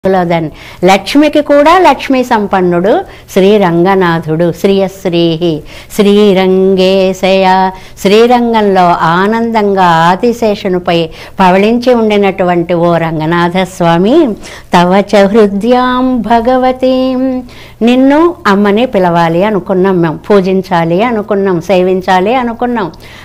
దాన్ని లక్ష్మికి కూడా లక్ష్మీ సంపన్నుడు శ్రీరంగనాథుడు శ్రీయశ్రీ శ్రీరంగేశయ శ్రీరంగంలో ఆనందంగా ఆదిశేషునిపై పవళించి ఉండినటువంటి ఓ రంగనాథ స్వామి తవ చ హృద్యాం భగవతీం నిన్ను అమ్మని పిలవాలి అనుకున్నాం మేము పూజించాలి అనుకున్నాం సేవించాలి అనుకున్నాం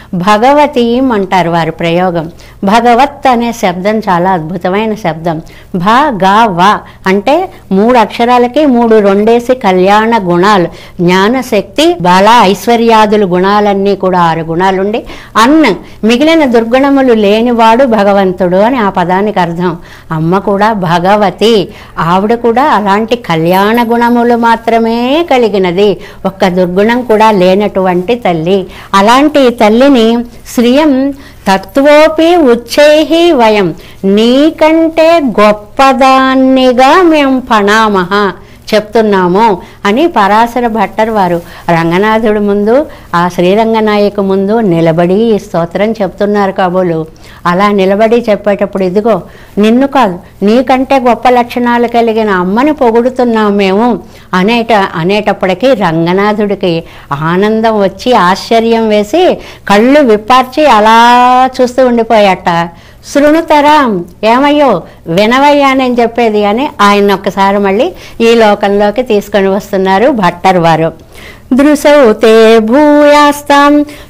భగవతీం అంటారు వారి ప్రయోగం భగవత్ అనే శబ్దం చాలా అద్భుతమైన శబ్దం భ గ వ అంటే మూడు అక్షరాలకి మూడు రెండేసి కళ్యాణ గుణాలు జ్ఞానశక్తి బల ఐశ్వర్యాదులు గుణాలన్నీ కూడా ఆరు గుణాలుండి అన్న మిగిలిన దుర్గుణములు లేనివాడు భగవంతుడు అని ఆ పదానికి అర్థం అమ్మ కూడా భగవతి ఆవిడ కూడా అలాంటి కళ్యాణ గుణములు మాత్రమే కలిగినది ఒక్క దుర్గుణం కూడా లేనటువంటి తల్లి అలాంటి తల్లిని శ్రియం తత్వోపి ఉచ్చైహి వయం నీకంటే గొప్పదాన్నిగా మేము పణామహ చెప్తున్నాము అని పరాశర భట్టర్ వారు రంగనాథుడి ముందు ఆ శ్రీరంగనాయకు ముందు నిలబడి ఈ స్తోత్రం చెప్తున్నారు కాబోలు అలా నిలబడి చెప్పేటప్పుడు ఇదిగో నిన్ను కాదు నీకంటే గొప్ప లక్షణాలు కలిగిన అమ్మని పొగుడుతున్నాం మేము అనేట అనేటప్పటికీ రంగనాథుడికి ఆనందం వచ్చి ఆశ్చర్యం వేసి కళ్ళు విప్పార్చి అలా చూస్తూ ఉండిపోయాట శృణుతరాం ఏమయ్యో వినవయ్యా నేను చెప్పేది అని ఆయన ఒక్కసారి మళ్ళీ ఈ లోకంలోకి తీసుకొని వస్తున్నారు భట్టర్ వారు దృశౌ తే భూయాస్తాం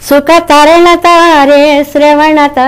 సుఖతరణతారే శ్రవణత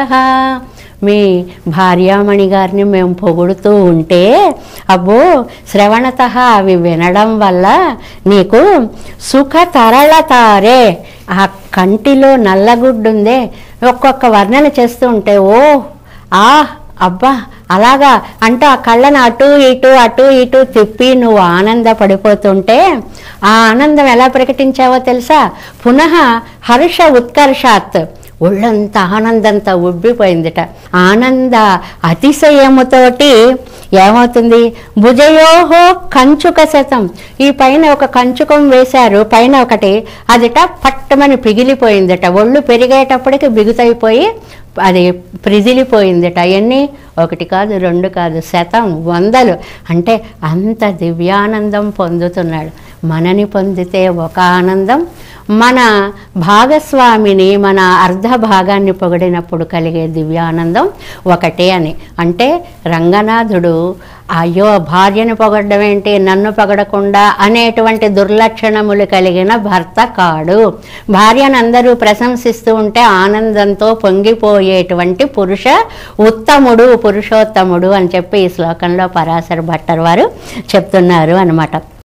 మీ భార్యామణి గారిని మేము పొగుడుతూ ఉంటే అబ్బో శ్రవణత అవి వినడం వల్ల నీకు సుఖ తరళతారే ఆ కంటిలో నల్లగుడ్డుందే ఒక్కొక్క వర్ణన చేస్తూ ఉంటే ఓ ఆ అబ్బా అలాగా అంటే ఆ కళ్ళను అటు ఇటు అటు ఇటు తిప్పి నువ్వు ఆనందపడిపోతుంటే ఆ ఆనందం ఎలా ప్రకటించావో తెలుసా పునః హర్ష ఉత్కర్షాత్ ఒళ్ళంతా ఆనందంతో ఉబ్బిపోయిందిట ఆనంద అతిశయముతోటి ఏమవుతుంది భుజయోహో కంచుక శతం ఈ పైన ఒక కంచుకం వేశారు పైన ఒకటి అదిట పట్టమని పిగిలిపోయిందట ఒళ్ళు పెరిగేటప్పటికి బిగుతైపోయి అది ప్రిజిలిపోయిందట ఎన్ని ఒకటి కాదు రెండు కాదు శతం వందలు అంటే అంత దివ్యానందం పొందుతున్నాడు మనని పొందితే ఒక ఆనందం మన భాగస్వామిని మన అర్ధ భాగాన్ని పొగిడినప్పుడు కలిగే దివ్యానందం ఒకటే అని అంటే రంగనాథుడు అయ్యో భార్యను పొగడడం ఏంటి నన్ను పొగడకుండా అనేటువంటి దుర్లక్షణములు కలిగిన భర్త కాడు భార్యను అందరూ ప్రశంసిస్తూ ఉంటే ఆనందంతో పొంగిపోయేటువంటి పురుష ఉత్తముడు పురుషోత్తముడు అని చెప్పి ఈ శ్లోకంలో పరాశర భట్టర్ వారు చెప్తున్నారు అనమాట